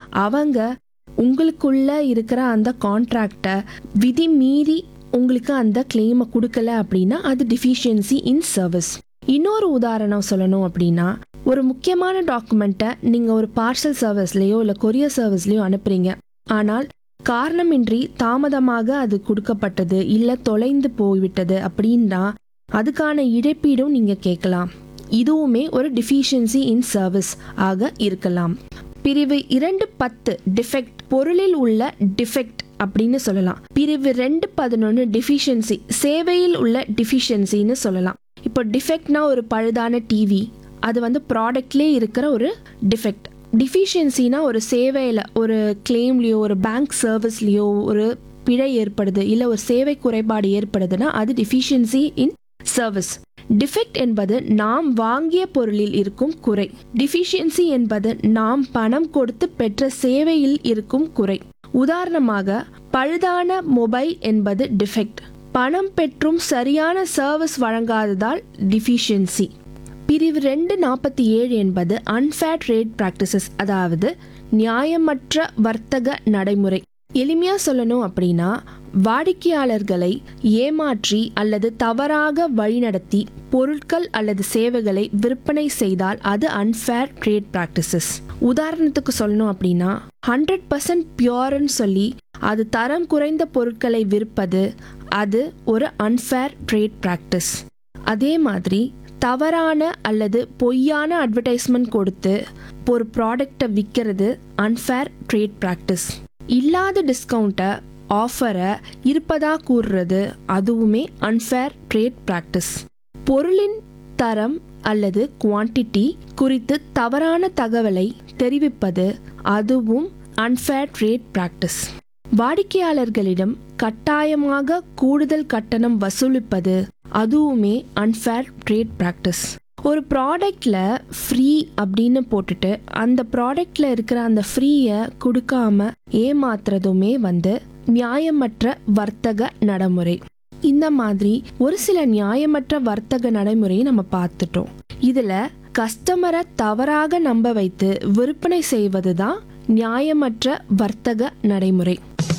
அவங்க உங்களுக்குள்ள இருக்கிற அந்த கான்ட்ராக்டை விதி மீறி உங்களுக்கு அந்த கிளைமை கொடுக்கல அப்படின்னா அது டிஃபிஷியன்சி இன் சர்வீஸ் இன்னொரு உதாரணம் சொல்லணும் அப்படின்னா ஒரு முக்கியமான டாக்குமெண்ட்டை நீங்கள் ஒரு பார்சல் சர்வீஸ்லேயோ இல்லை கொரியர் சர்வீஸ்லேயோ அனுப்புறீங்க ஆனால் காரணமின்றி தாமதமாக அது கொடுக்கப்பட்டது இல்லை தொலைந்து போய்விட்டது அப்படின்னா அதுக்கான இழப்பீடும் நீங்கள் கேட்கலாம் இதுவுமே ஒரு டிஃபிஷியன்சி இன் சர்வீஸ் ஆக இருக்கலாம் பிரிவு இரண்டு பத்து டிஃபெக்ட் பொருளில் உள்ள டிஃபெக்ட் அப்படின்னு சொல்லலாம் பிரிவு ரெண்டு பதினொன்று டிஃபிஷியன்சி சேவையில் உள்ள டிஃபிஷியன்சின்னு சொல்லலாம் இப்போ டிஃபெக்ட்னா ஒரு பழுதான டிவி அது வந்து ப்ராடக்ட்லேயே இருக்கிற ஒரு டிஃபெக்ட் டிஃபிஷியன்சினா ஒரு சேவையில் ஒரு கிளைம்லேயோ ஒரு பேங்க் சர்வீஸ்லேயோ ஒரு பிழை ஏற்படுது இல்லை ஒரு சேவை குறைபாடு ஏற்படுதுன்னா அது டிஃபிஷியன்சி இன் சர்வீஸ் டிஃபெக்ட் என்பது நாம் வாங்கிய பொருளில் இருக்கும் குறை டிஃபிஷியன்சி என்பது நாம் பணம் கொடுத்து பெற்ற சேவையில் இருக்கும் குறை உதாரணமாக பழுதான மொபைல் என்பது டிஃபெக்ட் பணம் பெற்றும் சரியான சர்வீஸ் வழங்காததால் டிஃபிஷியன்சி பிரிவு ரெண்டு நாற்பத்தி ஏழு என்பது அன்ஃபேர் ட்ரேட் ப்ராக்டிசஸ் அதாவது நியாயமற்ற வர்த்தக நடைமுறை எளிமையா சொல்லணும் அப்படின்னா வாடிக்கையாளர்களை ஏமாற்றி அல்லது தவறாக வழிநடத்தி பொருட்கள் அல்லது சேவைகளை விற்பனை செய்தால் அது அன்ஃபேர் ட்ரேட் ப்ராக்டிசஸ் உதாரணத்துக்கு சொல்லணும் அப்படின்னா ஹண்ட்ரட் பர்சன்ட் பியூர்னு சொல்லி அது தரம் குறைந்த பொருட்களை விற்பது அது ஒரு அன்ஃபேர் ட்ரேட் ப்ராக்டிஸ் அதே மாதிரி தவறான அல்லது பொய்யான அட்வர்டைஸ்மெண்ட் கொடுத்து ஒரு ப்ராடக்டை விற்கிறது அன்ஃபேர் ட்ரேட் ப்ராக்டிஸ் இல்லாத டிஸ்கவுண்ட்டை ஆஃபரை இருப்பதா கூறுறது அதுவுமே அன்ஃபேர் ட்ரேட் ப்ராக்டிஸ் பொருளின் தரம் அல்லது குவான்டிட்டி குறித்து தவறான தகவலை தெரிவிப்பது அதுவும் அன்ஃபேர் ட்ரேட் ப்ராக்டிஸ் வாடிக்கையாளர்களிடம் கட்டாயமாக கூடுதல் கட்டணம் வசூலிப்பது அதுவுமே அன்ஃபேர் ட்ரேட் ப்ராக்டிஸ் ஒரு ப்ராடக்டில் ஃப்ரீ அப்படின்னு போட்டுட்டு அந்த ப்ராடக்டில் இருக்கிற அந்த ஃப்ரீயை கொடுக்காம ஏமாத்துறதுமே வந்து நியாயமற்ற வர்த்தக நடைமுறை இந்த மாதிரி ஒரு சில நியாயமற்ற வர்த்தக நடைமுறையை நம்ம பார்த்துட்டோம் இதுல கஸ்டமரை தவறாக நம்ப வைத்து விற்பனை செய்வது தான் நியாயமற்ற வர்த்தக நடைமுறை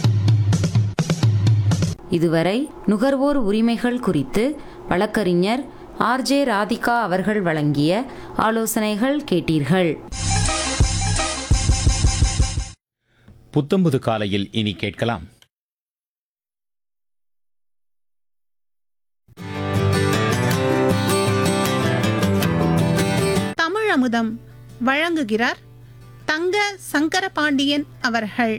இதுவரை நுகர்வோர் உரிமைகள் குறித்து வழக்கறிஞர் ஆர்ஜே ராதிகா அவர்கள் வழங்கிய ஆலோசனைகள் கேட்டீர்கள் புத்தம்புது காலையில் இனி கேட்கலாம் தமிழமுதம் வழங்குகிறார் தங்க சங்கரபாண்டியன் அவர்கள்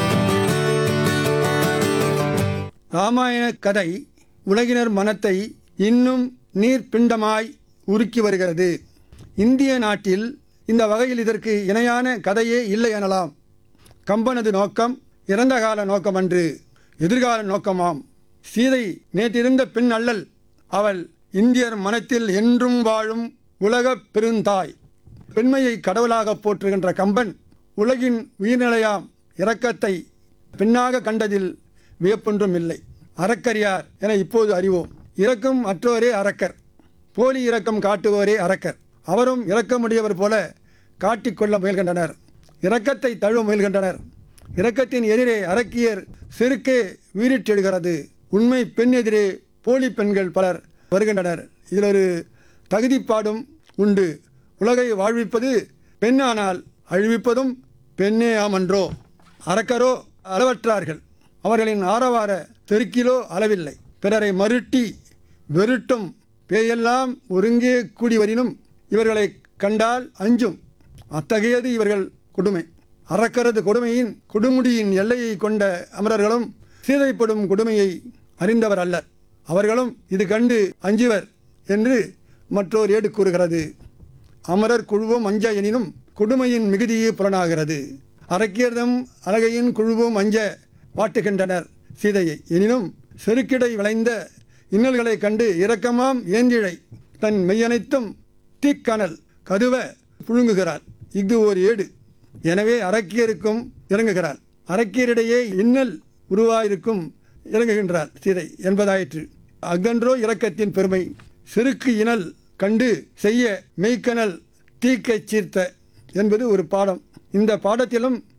ராமாயண கதை உலகினர் மனத்தை இன்னும் நீர்ப்பிண்டமாய் உருக்கி வருகிறது இந்திய நாட்டில் இந்த வகையில் இதற்கு இணையான கதையே இல்லை எனலாம் கம்பனது நோக்கம் இறந்த கால நோக்கமன்று எதிர்கால நோக்கமாம் சீதை நேற்றிருந்த பெண் அல்லல் அவள் இந்தியர் மனத்தில் என்றும் வாழும் உலகப் பெருந்தாய் பெண்மையை கடவுளாக போற்றுகின்ற கம்பன் உலகின் உயிர்நிலையாம் இரக்கத்தை பெண்ணாக கண்டதில் வியப்பொன்றும் இல்லை அறக்கரியார் என இப்போது அறிவோம் இரக்கம் அற்றோரே அரக்கர் போலி இரக்கம் காட்டுவோரே அரக்கர் அவரும் இரக்கமுடையவர் போல காட்டிக்கொள்ள முயல்கின்றனர் இரக்கத்தை தழுவ முயல்கின்றனர் இரக்கத்தின் எதிரே அரக்கியர் செருக்கே வீரிட்டெடுகிறது உண்மை பெண் எதிரே போலி பெண்கள் பலர் வருகின்றனர் இதில் ஒரு தகுதிப்பாடும் உண்டு உலகை வாழ்விப்பது பெண்ணானால் அழிவிப்பதும் பெண்ணே ஆமன்றோ அரக்கரோ அளவற்றார்கள் அவர்களின் ஆரவார தெருக்கிலோ அளவில்லை பிறரை மருட்டி வெருட்டும் பேயெல்லாம் ஒருங்கே கூடி வரினும் இவர்களை கண்டால் அஞ்சும் அத்தகையது இவர்கள் கொடுமை அறக்கரது கொடுமையின் கொடுமுடியின் எல்லையை கொண்ட அமரர்களும் சீதைப்படும் கொடுமையை அறிந்தவர் அல்லர் அவர்களும் இது கண்டு அஞ்சுவர் என்று மற்றோர் ஏடு கூறுகிறது அமரர் குழுவும் அஞ்ச எனினும் கொடுமையின் மிகுதியே புலனாகிறது அரக்கியர்தம் அழகையின் குழுவும் அஞ்ச வாட்டுகின்றனர் சீதையை எனினும் செருக்கிடை விளைந்த இன்னல்களைக் கண்டு இரக்கமாம் ஏந்திழை தன் மெய்யனைத்தும் தீக்கனல் கதுவ புழுங்குகிறார் இது ஒரு ஏடு எனவே அரக்கியருக்கும் இறங்குகிறார் அரக்கியரிடையே இன்னல் உருவாயிருக்கும் இறங்குகின்றார் சீதை என்பதாயிற்று அகன்றோ இரக்கத்தின் பெருமை செருக்கு இனல் கண்டு செய்ய மெய்க்கனல் தீக்கச் சீர்த்த என்பது ஒரு பாடம் இந்த பாடத்திலும்